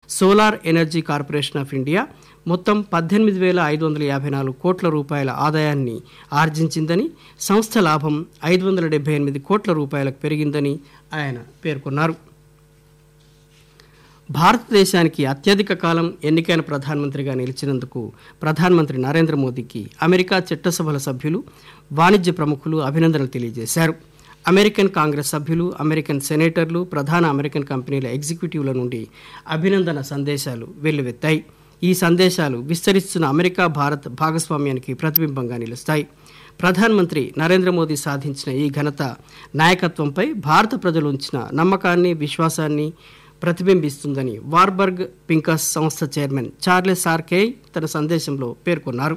solar energy corporation of India మొత్తం పద్దెనిమిది వేల ఐదు వందల యాభై నాలుగు కోట్ల రూపాయల ఆదాయాన్ని ఆర్జించిందని సంస్థ లాభం ఐదు వందల డెబ్బై ఎనిమిది కోట్ల రూపాయలకు పెరిగిందని ఆయన పేర్కొన్నారు భారతదేశానికి అత్యధిక కాలం ఎన్నికైన ప్రధానమంత్రిగా నిలిచినందుకు ప్రధానమంత్రి నరేంద్ర మోదీకి అమెరికా చట్టసభల సభ్యులు వాణిజ్య ప్రముఖులు అభినందనలు తెలియజేశారు అమెరికన్ కాంగ్రెస్ సభ్యులు అమెరికన్ సెనేటర్లు ప్రధాన అమెరికన్ కంపెనీల ఎగ్జిక్యూటివ్ల నుండి అభినందన సందేశాలు వెల్లువెత్తాయి ఈ సందేశాలు విస్తరిస్తున్న అమెరికా భారత్ భాగస్వామ్యానికి ప్రతిబింబంగా నిలుస్తాయి ప్రధానమంత్రి నరేంద్ర మోదీ సాధించిన ఈ ఘనత నాయకత్వంపై భారత ప్రజలు ఉంచిన నమ్మకాన్ని విశ్వాసాన్ని ప్రతిబింబిస్తుందని వార్బర్గ్ పింకస్ సంస్థ చైర్మన్ చార్లెస్ ఆర్కే తన సందేశంలో పేర్కొన్నారు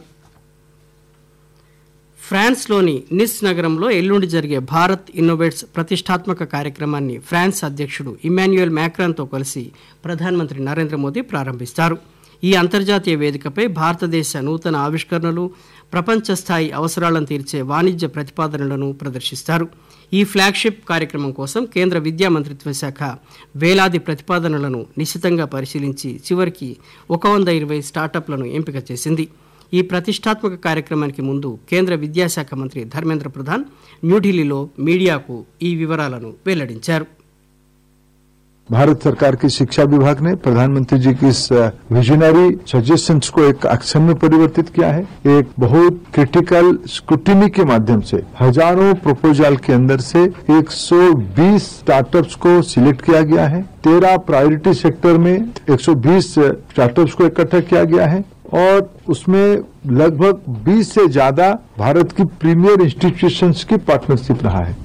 ఫ్రాన్స్లోని నిస్ నగరంలో ఎల్లుండి జరిగే భారత్ ఇన్నోవేట్స్ ప్రతిష్టాత్మక కార్యక్రమాన్ని ఫ్రాన్స్ అధ్యక్షుడు ఇమాన్యుయల్ మ్యాక్రాన్తో కలిసి ప్రధానమంత్రి నరేంద్ర మోదీ ప్రారంభిస్తారు ఈ అంతర్జాతీయ వేదికపై భారతదేశ నూతన ఆవిష్కరణలు ప్రపంచ స్థాయి అవసరాలను తీర్చే వాణిజ్య ప్రతిపాదనలను ప్రదర్శిస్తారు ఈ ఫ్లాగ్షిప్ కార్యక్రమం కోసం కేంద్ర విద్యా మంత్రిత్వ శాఖ వేలాది ప్రతిపాదనలను నిశితంగా పరిశీలించి చివరికి ఒక వంద ఇరవై స్టార్టప్లను ఎంపిక చేసింది ఈ ప్రతిష్టాత్మక కార్యక్రమానికి ముందు కేంద్ర విద్యాశాఖ మంత్రి ధర్మేంద్ర ప్రధాన్ న్యూఢిల్లీలో మీడియాకు ఈ వివరాలను వెల్లడించారు भारत सरकार की शिक्षा विभाग ने प्रधानमंत्री जी की इस विजनरी सजेशंस को एक एक्शन में परिवर्तित किया है एक बहुत क्रिटिकल स्क्रूटिनी के माध्यम से हजारों प्रपोजल के अंदर से 120 स्टार्टअप्स को सिलेक्ट किया गया है तेरह प्रायोरिटी सेक्टर में 120 स्टार्टअप्स को इकट्ठा किया गया है और उसमें लगभग 20 से ज्यादा भारत की प्रीमियर इंस्टीट्यूशंस की पार्टनरशिप रहा है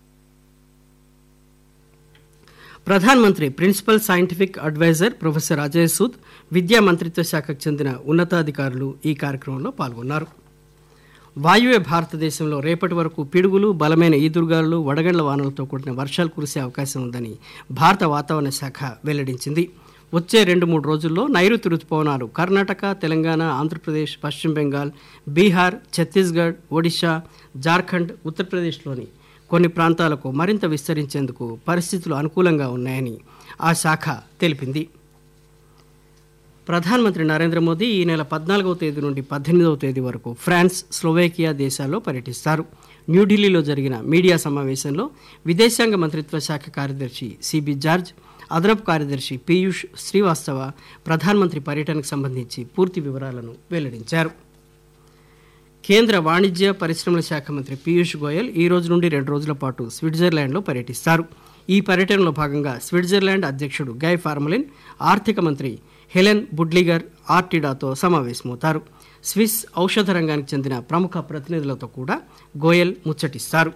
ప్రధానమంత్రి principal scientific adviser professor Ajay Sood విద్యా మంత్రిత్వ శాఖకు చెందిన ఉన్నతాధికారులు ఈ కార్యక్రమంలో పాల్గొన్నారు వాయువ్య భారతదేశంలో రేపటి వరకు పిడుగులు బలమైన ఈదురుగాలు వడగండ్ల వానలతో కూడిన వర్షాలు కురిసే అవకాశం ఉందని భారత వాతావరణ శాఖ వెల్లడించింది వచ్చే రెండు మూడు రోజుల్లో నైరుతి రుతుపవనాలు కర్ణాటక తెలంగాణ ఆంధ్రప్రదేశ్ పశ్చిమ బెంగాల్ బీహార్ ఛత్తీస్గఢ్ ఒడిశా జార్ఖండ్ ఉత్తరప్రదేశ్లోని కొన్ని ప్రాంతాలకు మరింత విస్తరించేందుకు పరిస్థితులు అనుకూలంగా ఉన్నాయని ఆ శాఖ తెలిపింది ప్రధానమంత్రి నరేంద్ర మోదీ ఈ నెల పద్నాలుగవ తేదీ నుండి పద్దెనిమిదవ తేదీ వరకు ఫ్రాన్స్ స్లోవేకియా దేశాల్లో పర్యటిస్తారు న్యూఢిల్లీలో జరిగిన మీడియా సమావేశంలో విదేశాంగ మంత్రిత్వ శాఖ కార్యదర్శి సిబి జార్జ్ అదనపు కార్యదర్శి పీయూష్ శ్రీవాస్తవ ప్రధానమంత్రి పర్యటనకు సంబంధించి పూర్తి వివరాలను వెల్లడించారు కేంద్ర వాణిజ్య పరిశ్రమల శాఖ మంత్రి పీయూష్ గోయల్ ఈ రోజు నుండి రెండు రోజుల పాటు స్విట్జర్లాండ్లో పర్యటిస్తారు ఈ పర్యటనలో భాగంగా స్విట్జర్లాండ్ అధ్యక్షుడు గై ఫార్మలిన్ ఆర్థిక మంత్రి హెలెన్ బుడ్లిగర్ ఆర్టిడాతో సమావేశమవుతారు స్విస్ ఔషధ రంగానికి చెందిన ప్రముఖ ప్రతినిధులతో కూడా గోయల్ ముచ్చటిస్తారు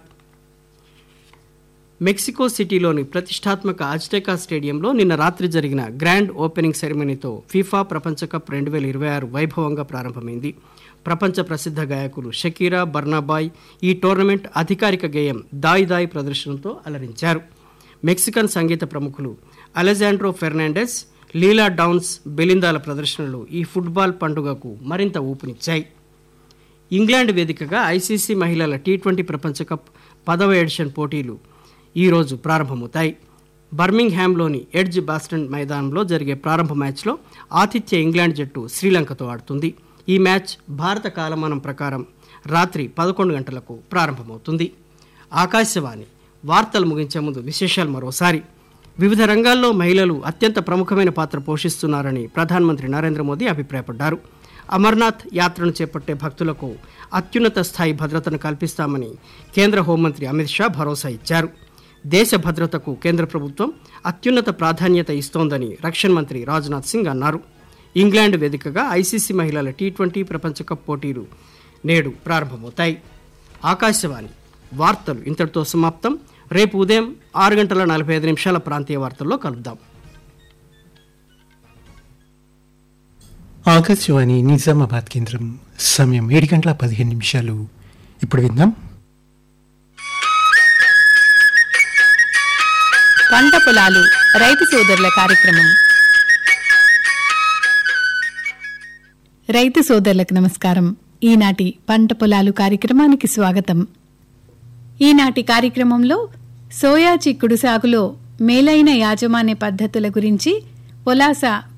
మెక్సికో సిటీలోని ప్రతిష్టాత్మక అజ్టెకా స్టేడియంలో నిన్న రాత్రి జరిగిన గ్రాండ్ ఓపెనింగ్ సెరమనీతో ఫీఫా ప్రపంచ కప్ రెండు వేల ఇరవై ఆరు వైభవంగా ప్రారంభమైంది ప్రపంచ ప్రసిద్ధ గాయకులు షకీరా బర్నాబాయ్ ఈ టోర్నమెంట్ అధికారిక గేయం దాయ్ దాయ్ ప్రదర్శనతో అలరించారు మెక్సికన్ సంగీత ప్రముఖులు అలెజాండ్రో ఫెర్నాండెస్ లీలా డౌన్స్ బెలిందాల ప్రదర్శనలు ఈ ఫుట్బాల్ పండుగకు మరింత ఊపునిచ్చాయి ఇంగ్లాండ్ వేదికగా ఐసీసీ మహిళల టీ ట్వంటీ ప్రపంచ కప్ పదవ ఎడిషన్ పోటీలు ఈరోజు ప్రారంభమవుతాయి బర్మింగ్ హ్యామ్లోని ఎడ్జ్ బాస్టన్ మైదానంలో జరిగే ప్రారంభ మ్యాచ్లో ఆతిథ్య ఇంగ్లాండ్ జట్టు శ్రీలంకతో ఆడుతుంది ఈ మ్యాచ్ భారత కాలమానం ప్రకారం రాత్రి పదకొండు గంటలకు ప్రారంభమవుతుంది ఆకాశవాణి వార్తలు ముగించే ముందు విశేషాలు మరోసారి వివిధ రంగాల్లో మహిళలు అత్యంత ప్రముఖమైన పాత్ర పోషిస్తున్నారని ప్రధానమంత్రి నరేంద్ర మోదీ అభిప్రాయపడ్డారు అమర్నాథ్ యాత్రను చేపట్టే భక్తులకు అత్యున్నత స్థాయి భద్రతను కల్పిస్తామని కేంద్ర హోంమంత్రి అమిత్ షా భరోసా ఇచ్చారు దేశ భద్రతకు కేంద్ర ప్రభుత్వం అత్యున్నత ప్రాధాన్యత ఇస్తోందని రక్షణ మంత్రి రాజ్నాథ్ సింగ్ అన్నారు ఇంగ్లాండ్ వేదికగా ఐసీసీ మహిళల టీ ట్వంటీ ప్రపంచ కప్ పోటీలు నేడు ప్రారంభమవుతాయి ఆకాశవాణి వార్తలు ఇంతటితో సమాప్తం రేపు ఉదయం ఆరు గంటల నలభై ఐదు నిమిషాల ప్రాంతీయ వార్తల్లో కలుద్దాం ఆకాశవాణి నిజామాబాద్ కేంద్రం సమయం ఏడు గంటల పదిహేను నిమిషాలు ఇప్పుడు విందాం పంట పొలాలు రైతు సోదరుల కార్యక్రమం రైతు సోదరులకు నమస్కారం ఈనాటి పంట పొలాలు కార్యక్రమానికి స్వాగతం ఈనాటి కార్యక్రమంలో సోయా చిక్కుడు సాగులో మేలైన యాజమాన్య పద్ధతుల గురించి పొలాస